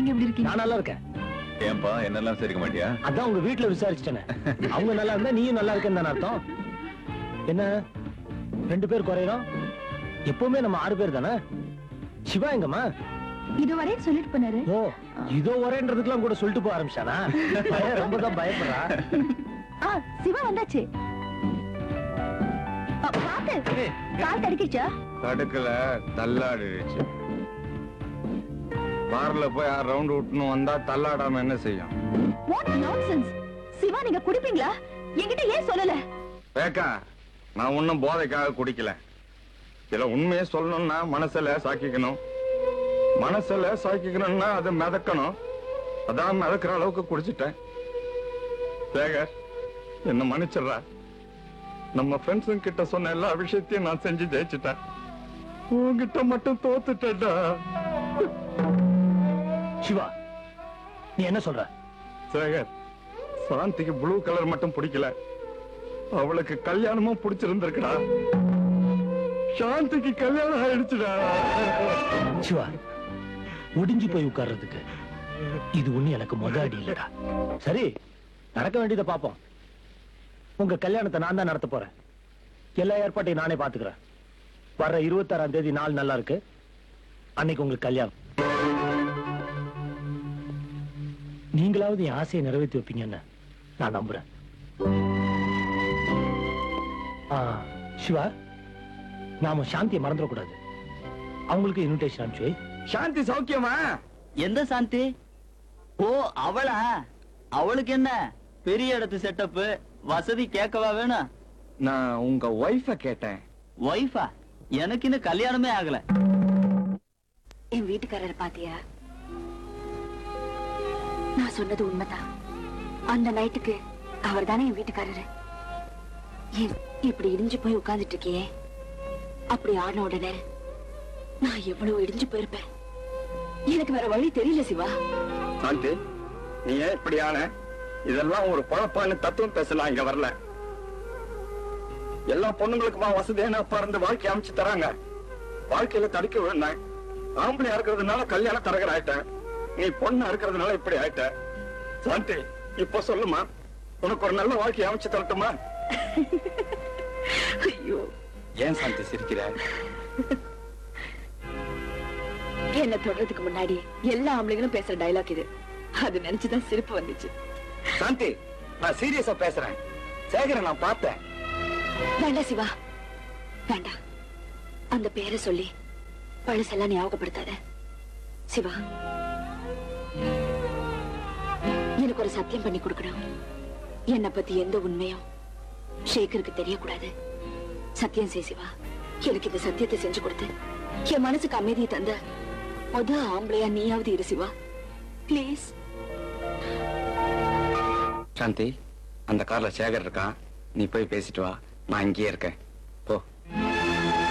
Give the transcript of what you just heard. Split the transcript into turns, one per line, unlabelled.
நீங்க எப்படி இருக்கீங்க
நான் நல்லா இருக்கேன்
ஏன்பா என்னெல்லாம் சேர்க்க மாட்டியா
அதான் உங்க வீட்டுல விசாரிச்சிட்டேனே அவங்க நல்லா இருந்தா நீயும் நல்லா இருக்கேன்னு தானே அர்த்தம் என்ன ரெண்டு பேர் குறையிறோம் எப்பவுமே நம்ம ஆறு பேர் தானே சிவா எங்கம்மா
இது வரையும் சொல்லிட்டு போனாரு
ஓ இதோ வரேன்றதுக்கெல்லாம் கூட சொல்லிட்டு போக ஆரம்பிச்சானா பையன் ரொம்ப தான் பயப்படுறா
ஆ சிவா வந்தாச்சு அ, பாத்து கால் தடுக்கிச்சா
தடுக்கல தள்ளாடிடுச்சு பார்ல போய் ஆறு ரவுண்ட் விட்டுன்னு வந்தா தள்ளாடாம என்ன செய்யும்
வாட் நான்சென்ஸ் சிவா நீங்க குடிப்பீங்களா என்கிட்ட ஏன் சொல்லல
பேக்கா நான் ஒன்னும் போதைக்காக குடிக்கல இதுல உண்மையை சொல்லணும்னா மனசுல சாக்கிக்கணும் மனசுல சாக்கிக்கணும்னா அதை மிதக்கணும் அதான் மிதக்கிற அளவுக்கு குடிச்சிட்டேன் சேகர் என்ன மன்னிச்சிடுறா நம்ம ஃப்ரெண்ட்ஸுங்க கிட்ட சொன்ன எல்லா விஷயத்தையும் நான் செஞ்சு ஜெயிச்சிட்டேன் உன்கிட்ட மட்டும் தோத்துட்டேன்டா
சிவா நீ என்ன சொல்ற
சேகர் சாந்திக்கு ப்ளூ கலர் மட்டும் பிடிக்கல அவளுக்கு கல்யாணமும் பிடிச்சிருந்திருக்குடா சாந்திக்கு கல்யாணம் ஆயிடுச்சுடா
சிவா ஒடிஞ்சு போய் உட்கார்றதுக்கு இது ஒண்ணு எனக்கு முத அடி இல்லடா சரி நடக்க வேண்டியதை பாப்போம் உங்க கல்யாணத்தை நான் தான் நடத்த போறேன் எல்லா ஏற்பாட்டையும் நானே பாத்துக்கிறேன் வர்ற இருபத்தாறாம் தேதி நாள் நல்லா இருக்கு அன்னைக்கு உங்களுக்கு கல்யாணம் நீங்களாவது என் ஆசையை நிறைவேற்றி வைப்பீங்கன்னு நான் நம்புறேன் ஆ, சிவா நாம சாந்தியை மறந்துடக்கூடாது அவங்களுக்கு இன்விடேஷன் அனுப்பிச்சு வை.
சாந்தி சௌக்கியமா
எந்த சாந்தி ஓ அவளா அவளுக்கு என்ன பெரிய இடத்து செட்டப் வசதி கேட்கவா வேணும்
நான் உங்க ஒய்ஃப கேட்டேன்
ஒய்ஃபா எனக்கு இன்னும் கல்யாணமே ஆகல
என் வீட்டுக்காரரை பாத்தியா நான் சொன்னது உண்மைதான் அந்த நைட்டுக்கு அவர் தானே என் வீட்டுக்காரரு ஏன் இப்படி இடிஞ்சு போய் உட்கார்ந்துட்டு இருக்கியே அப்படி ஆன உடனே நான் எவ்வளவு இடிஞ்சு போயிருப்பேன் எனக்கு வேற வழி தெரியல சிவா
சாந்தி நீ ஏன் இப்படி ஆன இதெல்லாம் ஒரு பழப்பான்னு தத்துவம் பேசலாம் இங்க வரல எல்லா பொண்ணுங்களுக்குமா வசதியான அப்பா இருந்து வாழ்க்கை அமைச்சு தராங்க வாழ்க்கையில தடுக்க விழுந்தேன் ஆம்பளையா இருக்கிறதுனால கல்யாண தரகர் ஆயிட்டேன் நீ பொண்ணா இருக்கிறதுனால இப்படி ஆயிட்ட சாந்தி இப்ப சொல்லுமா உனக்கு ஒரு நல்ல வாழ்க்கை அமைச்சு தரட்டுமா
ஐயோ
ஏன் சாந்தி சிரிக்கிற
என்ன தொடறதுக்கு முன்னாடி எல்லா ஆம்பளைங்களும் பேசுற டயலாக் இது அது நினைச்சுதான் சிரிப்பு வந்துச்சு
சாந்தி நான் சீரியஸா பேசுறேன் சேகரை நான் பார்த்தேன்
வேண்டாம் சிவா வேண்டாம் அந்த பேரை சொல்லி பழசெல்லாம் ஞாபகப்படுத்தாத சிவா எனக்கு ஒரு சத்தியம் பண்ணி கொடுக்கணும் என்னை பத்தி எந்த உண்மையும் ஷேகருக்கு தெரியக்கூடாது சத்தியம் செய் சிவா எனக்கு இந்த சத்தியத்தை செஞ்சு கொடுத்து என் மனசுக்கு அமைதியை தந்த முத ஆம்பளையா நீயாவது இரு சிவா ப்ளீஸ்
சாந்தி அந்த கார்ல சேகர் இருக்கான் நீ போய் பேசிட்டு வா நான் இங்கேயே இருக்கேன்